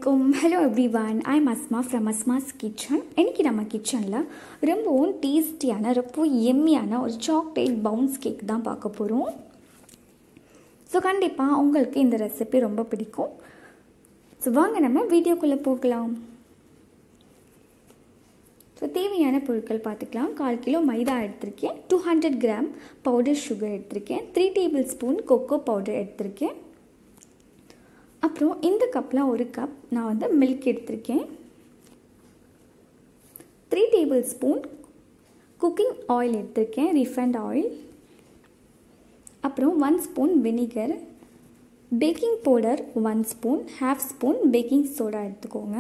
அலைக்கும் hello everyone I Asma from Asma's kitchen இன்னைக்கு நம்ம கிச்சனில் ரொம்பவும் டேஸ்டியான ரொம்ப எம்மியான ஒரு சாக்லேட் பவுன்ஸ் கேக் தான் பார்க்க போகிறோம் ஸோ கண்டிப்பாக உங்களுக்கு இந்த ரெசிபி ரொம்ப பிடிக்கும் ஸோ வாங்க நம்ம வீடியோக்குள்ளே போகலாம் ஸோ தேவையான பொருட்கள் பார்த்துக்கலாம் கால் கிலோ மைதா எடுத்திருக்கேன் two hundred gram powder sugar எடுத்திருக்கேன் three tablespoon cocoa powder எடுத்திருக்கேன் அப்புறம் இந்த கப்பில் ஒரு கப் நான் வந்து மில்க் எடுத்திருக்கேன் three tablespoon cooking oil எடுத்திருக்கேன் ரிஃபைண்ட் ஆயில் அப்புறம் one spoon vinegar baking powder one spoon half spoon baking soda எடுத்துக்கோங்க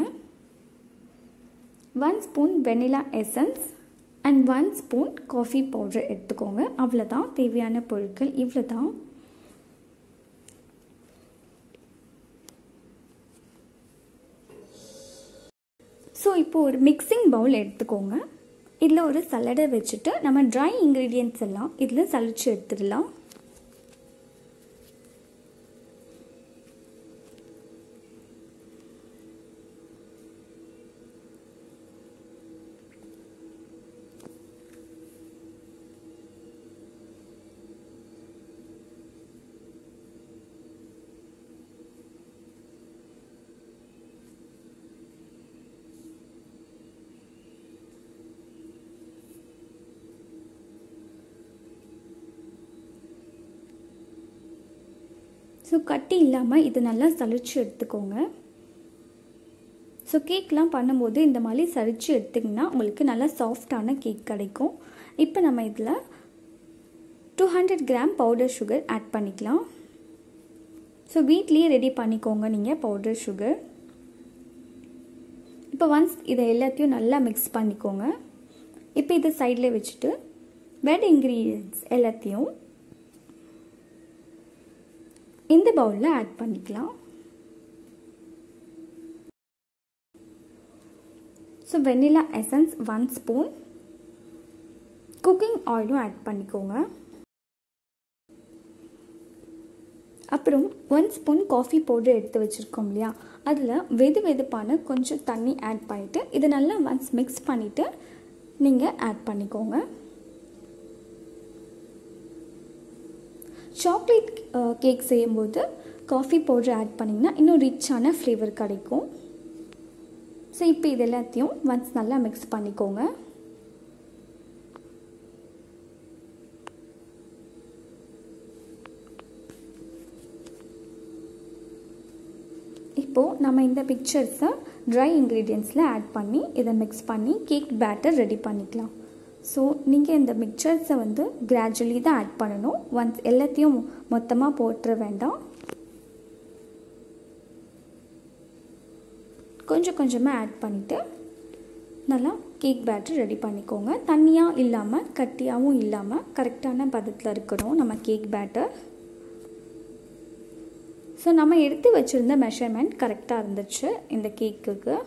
one spoon vanilla essence and one spoon coffee powder எடுத்துக்கோங்க அவ்வளோதான் தேவையான பொருட்கள் இவ்வளோ தான் ஸோ இப்போ ஒரு மிக்சிங் பவுல் எடுத்துக்கோங்க இதில் ஒரு சலடை வச்சுட்டு நம்ம ட்ரை இன்க்ரீடியன்ட்ஸ் எல்லாம் இதில் சளிச்சு எடுத்துடலாம் ஸோ கட்டி இல்லாமல் இது நல்லா சளிச்சு எடுத்துக்கோங்க ஸோ கேக்லாம் பண்ணும்போது இந்த மாதிரி சளிச்சு எடுத்திங்கன்னா உங்களுக்கு நல்லா சாஃப்டான கேக் கிடைக்கும் இப்போ நம்ம இதில் two hundred gram powder sugar add பண்ணிக்கலாம் ஸோ வீட்லேயே ரெடி பண்ணிக்கோங்க நீங்கள் பவுடர் சுகர் இப்போ ஒன்ஸ் இதை எல்லாத்தையும் நல்லா மிக்ஸ் பண்ணிக்கோங்க இப்போ இதை சைடில் வச்சுட்டு வெட் இன்க்ரீடியன்ட்ஸ் எல்லாத்தையும் இந்த பவுலில் ஆட் பண்ணிக்கலாம் so vanilla essence one spoon cooking ஆயிலும் ஆட் பண்ணிக்கோங்க அப்புறம் ஒன் ஸ்பூன் காஃபி பவுடர் எடுத்து வச்சுருக்கோம் இல்லையா அதில் வெது வெதுப்பான கொஞ்சம் தண்ணி ஆட் பண்ணிவிட்டு இதை நல்லா ஒன்ஸ் மிக்ஸ் பண்ணிவிட்டு நீங்கள் ஆட் பண்ணிக்கோங்க சாக்லேட் கேக் செய்யும்போது காஃபி பவுடர் ஆட் பண்ணிங்கன்னா இன்னும் ரிச்சான ஃப்ளேவர் கிடைக்கும் ஸோ இப்போ இது எல்லாத்தையும் ஒன்ஸ் நல்லா மிக்ஸ் பண்ணிக்கோங்க இப்போது நம்ம இந்த பிக்சர்ஸை ட்ரை இன்க்ரீடியன்ஸில் ஆட் பண்ணி இதை மிக்ஸ் பண்ணி கேக் பேட்டர் ரெடி பண்ணிக்கலாம் ஸோ நீங்கள் இந்த மிக்சர்ஸை வந்து கிராஜுவலி தான் ஆட் பண்ணணும் ஒன்ஸ் எல்லாத்தையும் மொத்தமாக போட்டுற வேண்டாம் கொஞ்சம் கொஞ்சமாக ஆட் பண்ணிவிட்டு நல்லா கேக் பேட்டர் ரெடி பண்ணிக்கோங்க தண்ணியாக இல்லாமல் கட்டியாகவும் இல்லாமல் கரெக்டான பதத்தில் இருக்கணும் நம்ம கேக் பேட்டர் ஸோ நம்ம எடுத்து வச்சுருந்த மெஷர்மெண்ட் கரெக்டாக இருந்துச்சு இந்த கேக்குக்கு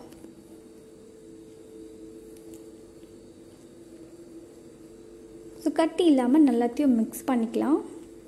ஸோ கட்டி இல்லாமல் நல்லாத்தையும் மிக்ஸ் பண்ணிக்கலாம்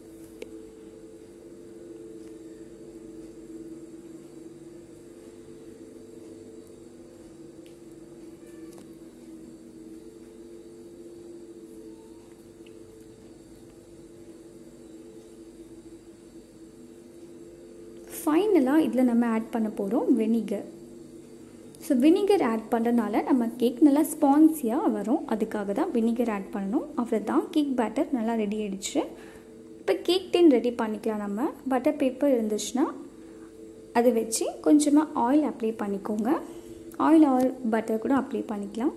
ஃபைனலாக இதில் நம்ம ஆட் பண்ண போகிறோம் வெனிகர் ஸோ வினிகர் ஆட் பண்ணுறதுனால நம்ம கேக் நல்லா ஸ்பான்ஸியாக வரும் அதுக்காக தான் வினிகர் ஆட் பண்ணணும் அவ்வளோ தான் கேக் பேட்டர் நல்லா ரெடி ஆகிடுச்சு இப்போ கேக் டின் ரெடி பண்ணிக்கலாம் நம்ம பட்டர் பேப்பர் இருந்துச்சுன்னா அதை வச்சு கொஞ்சமாக ஆயில் அப்ளை பண்ணிக்கோங்க ஆயில் ஆயில் பட்டர் கூட அப்ளை பண்ணிக்கலாம்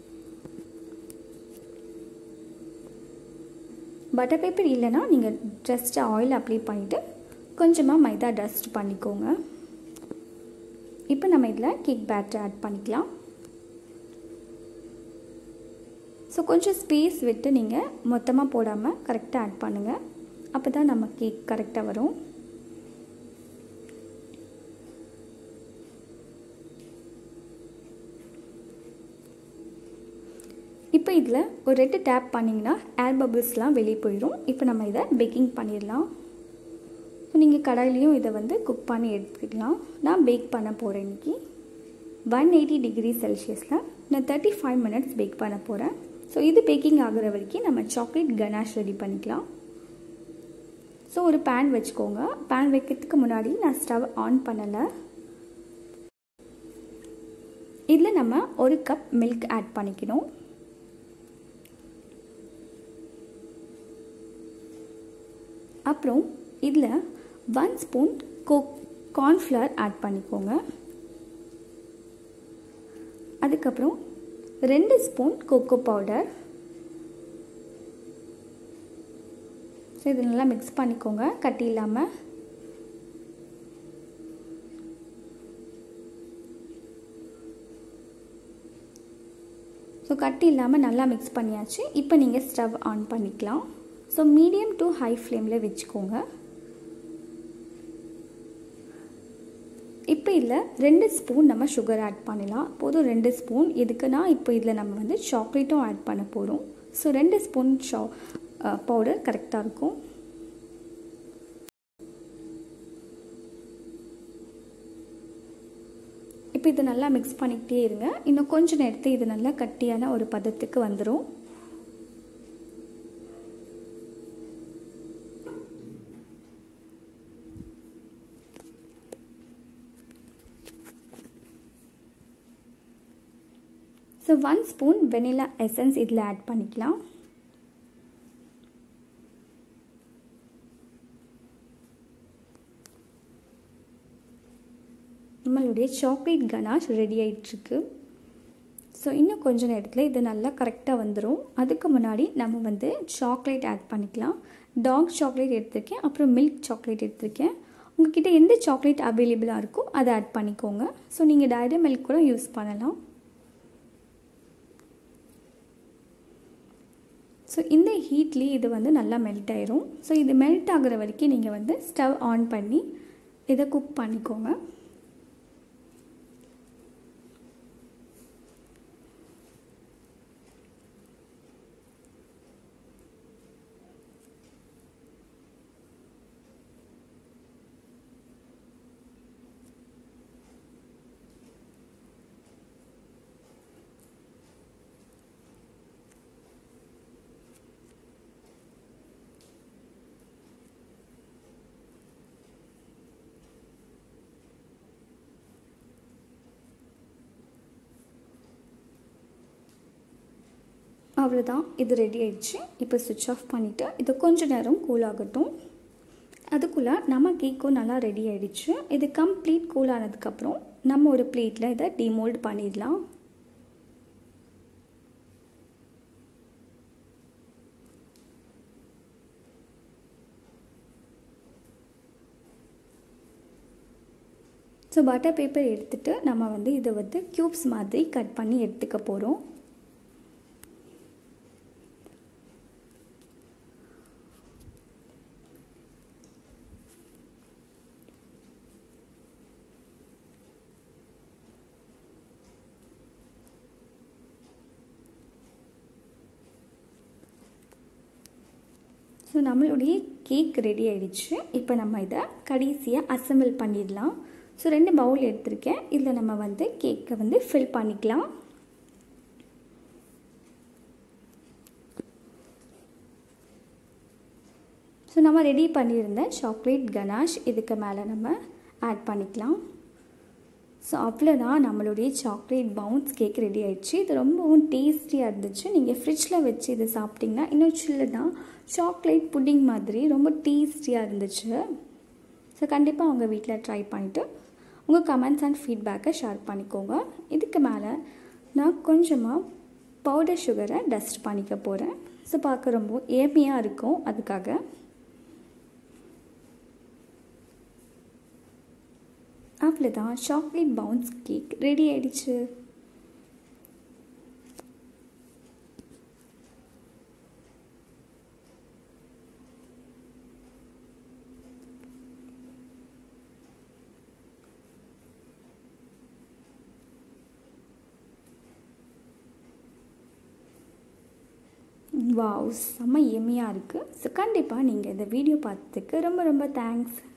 பட்டர் பேப்பர் இல்லைன்னா நீங்கள் ஜஸ்ட் ஆயில் அப்ளை பண்ணிவிட்டு கொஞ்சமாக மைதா டஸ்ட் பண்ணிக்கோங்க இப்போ நம்ம இதில் கேக் பேட்டர் ஆட் பண்ணிக்கலாம் ஸோ கொஞ்சம் ஸ்பேஸ் விட்டு நீங்கள் மொத்தமாக போடாமல் கரெக்டாக ஆட் பண்ணுங்கள் அப்போ தான் நம்ம கேக் கரெக்டாக வரும் இப்போ இதில் ஒரு ரெட்டு டேப் பண்ணிங்கன்னா ஏர் பபிள்ஸ்லாம் வெளியே போயிடும் இப்போ நம்ம இதை பேக்கிங் பண்ணிடலாம் ஸோ நீங்கள் கடாயிலையும் இதை வந்து குக் பண்ணி எடுத்துக்கலாம் நான் பேக் பண்ண போகிறேன் இன்றைக்கி ஒன் எயிட்டி டிகிரி செல்சியஸில் நான் தேர்ட்டி ஃபைவ் மினிட்ஸ் பேக் பண்ண போகிறேன் ஸோ இது பேக்கிங் ஆகிற வரைக்கும் நம்ம சாக்லேட் கனாஷ் ரெடி பண்ணிக்கலாம் ஸோ ஒரு பேன் வச்சுக்கோங்க பேன் வைக்கிறதுக்கு முன்னாடி நான் ஸ்டவ் ஆன் பண்ணலை இதில் நம்ம ஒரு கப் மில்க் ஆட் பண்ணிக்கணும் அப்புறம் இதில் ஒன் ஸ்பூன் கோ கார்ன்ஃப்ளவர் ஆட் பண்ணிக்கோங்க அதுக்கப்புறம் ரெண்டு ஸ்பூன் கொக்கோ பவுடர் ஸோ இது நல்லா மிக்ஸ் பண்ணிக்கோங்க கட்டி இல்லாமல் ஸோ கட்டி இல்லாமல் நல்லா மிக்ஸ் பண்ணியாச்சு இப்போ நீங்கள் ஸ்டவ் ஆன் பண்ணிக்கலாம் ஸோ மீடியம் டு ஹை ஃப்ளேமில் வச்சுக்கோங்க இப்போ இதில் ரெண்டு ஸ்பூன் நம்ம சுகர் ஆட் பண்ணலாம் போதும் ரெண்டு ஸ்பூன் எதுக்குன்னா இப்போ இதில் நம்ம வந்து சாக்லேட்டும் ஆட் பண்ண போகிறோம் ஸோ ரெண்டு ஸ்பூன் சா பவுடர் கரெக்டாக இருக்கும் இப்போ இது நல்லா மிக்ஸ் பண்ணிக்கிட்டே இருங்க இன்னும் கொஞ்சம் நேரத்தில் இது நல்லா கட்டியான ஒரு பதத்துக்கு வந்துடும் so one spoon vanilla essence இதில் ஆட் பண்ணிக்கலாம் நம்மளுடைய சாக்லேட் கனாஷ் ரெடி ஆகிட்டுருக்கு ஸோ இன்னும் கொஞ்சம் நேரத்தில் இது நல்லா கரெக்டாக வந்துடும் அதுக்கு முன்னாடி நம்ம வந்து சாக்லேட் ஆட் பண்ணிக்கலாம் டார்க் சாக்லேட் எடுத்திருக்கேன் அப்புறம் மில்க் சாக்லேட் எடுத்திருக்கேன் உங்ககிட்ட எந்த சாக்லேட் அவைலபிளாக இருக்கோ அதை ஆட் பண்ணிக்கோங்க ஸோ நீங்கள் டைரி மில்க் கூட யூஸ் பண்ணலாம் ஸோ இந்த ஹீட்லேயே இது வந்து நல்லா மெல்ட் ஆயிரும் ஸோ இது மெல்ட் ஆகிற வரைக்கும் நீங்கள் வந்து ஸ்டவ் ஆன் பண்ணி இதை குக் பண்ணிக்கோங்க அவ்வளோதான் இது ரெடி ஆயிடுச்சு இப்போ சுவிட்ச் ஆஃப் பண்ணிவிட்டு இது கொஞ்ச நேரம் கூல் ஆகட்டும் அதுக்குள்ளே நம்ம கேக்கும் நல்லா ரெடி ஆயிடுச்சு இது கம்ப்ளீட் கூல் ஆனதுக்கப்புறம் நம்ம ஒரு பிளேட்டில் இதை டிமோல்ட் பண்ணிடலாம் ஸோ பட்டர் பேப்பர் எடுத்துகிட்டு நம்ம வந்து இதை வந்து க்யூப்ஸ் மாதிரி கட் பண்ணி எடுத்துக்க போகிறோம் ஸோ நம்மளுடைய கேக் ரெடி ஆயிடுச்சு இப்போ நம்ம இதை கடைசியாக அசம்பிள் பண்ணிடலாம் ஸோ ரெண்டு பவுல் எடுத்திருக்கேன் இதில் நம்ம வந்து கேக்கை வந்து ஃபில் பண்ணிக்கலாம் ஸோ நம்ம ரெடி பண்ணியிருந்த சாக்லேட் கனாஷ் இதுக்கு மேலே நம்ம ஆட் பண்ணிக்கலாம் ஸோ அவ்வளோதான் நம்மளுடைய சாக்லேட் பவுன்ஸ் கேக் ரெடி ஆயிடுச்சு இது ரொம்பவும் டேஸ்டியாக இருந்துச்சு நீங்கள் ஃப்ரிட்ஜில் வச்சு இது சாப்பிட்டிங்கன்னா இன்னும் சில்லுனா சாக்லேட் புட்டிங் மாதிரி ரொம்ப டேஸ்டியாக இருந்துச்சு ஸோ கண்டிப்பாக உங்கள் வீட்டில் ட்ரை பண்ணிவிட்டு உங்கள் கமெண்ட்ஸ் அண்ட் ஃபீட்பேக்கை ஷேர் பண்ணிக்கோங்க இதுக்கு மேலே நான் கொஞ்சமாக பவுடர் சுகரை டஸ்ட் பண்ணிக்க போகிறேன் ஸோ பார்க்க ரொம்ப ஏமியாக இருக்கும் அதுக்காக அவ்வளோதான் சாக்லேட் பவுன்ஸ் கேக் ரெடி ஆயிடுச்சு வாவ் செம்ம எம்மியாக இருக்குது ஸோ கண்டிப்பாக நீங்கள் இந்த வீடியோ பார்த்ததுக்கு ரொம்ப ரொம்ப தேங்க்ஸ்